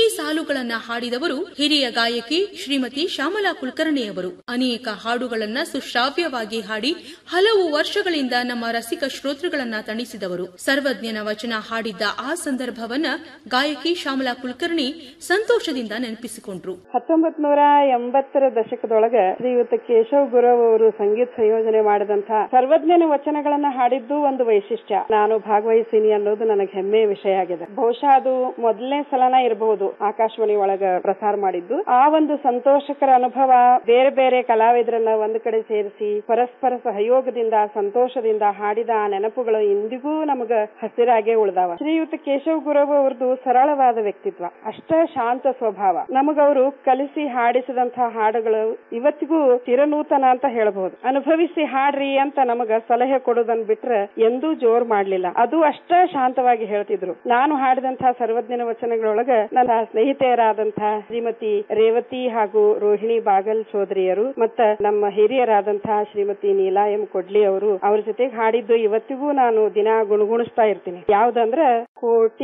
ಸಾಲುಗಳನ್ನ ಹಾಡಿದವರು ಹಿರಿಯ ಗಾಯಕಿ ಶ್ರೀಮತಿ ಶ್ಯಾಮಲಾ ಕುಲಕರ್ಣಿಯವರು ಅನೇಕ ಹಾಡುಗಳನ್ನ ಸುಶ್ರಾವ್ಯವಾಗಿ ಹಾಡಿ ಹಲವು ವರ್ಷಗಳಿಂದ ನಮ್ಮ ರಸಿಕ ಶ್ರೋತೃಗಳನ್ನ ತಣಿಸಿದವರು ಸರ್ವಜ್ಞನ ವಚನ ಹಾಡಿದ್ದ ಆ ಸಂದರ್ಭವನ್ನ ಗಾಯಕಿ ಶ್ಯಾಮಲಾ ಕುಲಕರ್ಣಿ ಸಂತೋಷದಿಂದ ನೆನಪಿಸಿಕೊಂಡ್ರು ಹತ್ತೊಂಬತ್ ನೂರ ಎಂಬತ್ತರ ದಶಕದೊಳಗ ಶ್ರೀಯುತ ಕೇಶವ್ ಗುರವ್ ಅವರು ಸಂಗೀತ ಸಂಯೋಜನೆ ಮಾಡಿದಂತ ಸರ್ವಜ್ಞನ ವಚನಗಳನ್ನ ಹಾಡಿದ್ದು ಒಂದು ವೈಶಿಷ್ಟ್ಯ ನಾನು ಭಾಗವಹಿಸೀನಿ ಅನ್ನೋದು ನನಗೆ ಹೆಮ್ಮೆಯ ವಿಷಯ ಆಗಿದೆ ಬಹುಶಃ ಅದು ಮೊದಲನೇ ಸಲನ ಇರಬಹುದು ಆಕಾಶವಾಣಿ ಒಳಗ ಪ್ರಸಾರ ಮಾಡಿದ್ದು ಆ ಒಂದು ಸಂತೋಷಕರ ಅನುಭವ ಬೇರೆ ಬೇರೆ ಕಲಾವಿದರನ್ನ ಒಂದ್ ಕಡೆ ಸೇರಿಸಿ ಪರಸ್ಪರ ಸಹಯೋಗದಿಂದ ಸಂತೋಷದಿಂದ ಹಾಡಿದ ಆ ನೆನಪುಗಳು ಇಂದಿಗೂ ನಮಗ ಹಸಿರಾಗೆ ಉಳಿದಾವ ಶ್ರೀಯುತ ಕೇಶವ್ ಗುರವ್ ಅವ್ರದ್ದು ಸರಳವಾದ ವ್ಯಕ್ತಿತ್ವ ಅಷ್ಟ ಶಾಂತ ಸ್ವಭಾವ ನಮಗವರು ಕಲಿಸಿ ಹಾಡಿಸಿದಂತಹ ಹಾಡುಗಳು ಇವತ್ತಿಗೂ ಚಿರನೂತನ ಅಂತ ಹೇಳಬಹುದು ಅನುಭವಿಸಿ ಹಾಡ್ರಿ ಅಂತ ನಮಗ ಸಲಹೆ ಕೊಡೋದನ್ ಬಿಟ್ರೆ ಎಂದೂ ಜೋರ್ ಮಾಡ್ಲಿಲ್ಲ ಅದು ಅಷ್ಟ ಶಾಂತವಾಗಿ ಹೇಳ್ತಿದ್ರು ನಾನು ಹಾಡಿದಂತಹ ಸರ್ವಜ್ಞನ ವಚನಗಳೊಳಗ ನನ್ನ ಸ್ನೇಹಿತೆಯರಾದಂತಹ ಶ್ರೀಮತಿ ರೇವತಿ ಹಾಗೂ ರೋಹಿಣಿ ಬಾಗಲ್ ಸೋದರಿಯರು ಮತ್ತ ನಮ್ಮ ಹಿರಿಯರಾದಂತಹ ಶ್ರೀಮತಿ ನೀಲಾ ಎಂ ಕೊಡ್ಲಿ ಅವರು ಅವ್ರ ಜೊತೆಗೆ ಹಾಡಿದ್ದು ಇವತ್ತಿಗೂ ನಾನು ದಿನ ಗುಣಗುಣಿಸ್ತಾ ಇರ್ತೀನಿ ಯಾವ್ದಂದ್ರ ಕೋಟಿ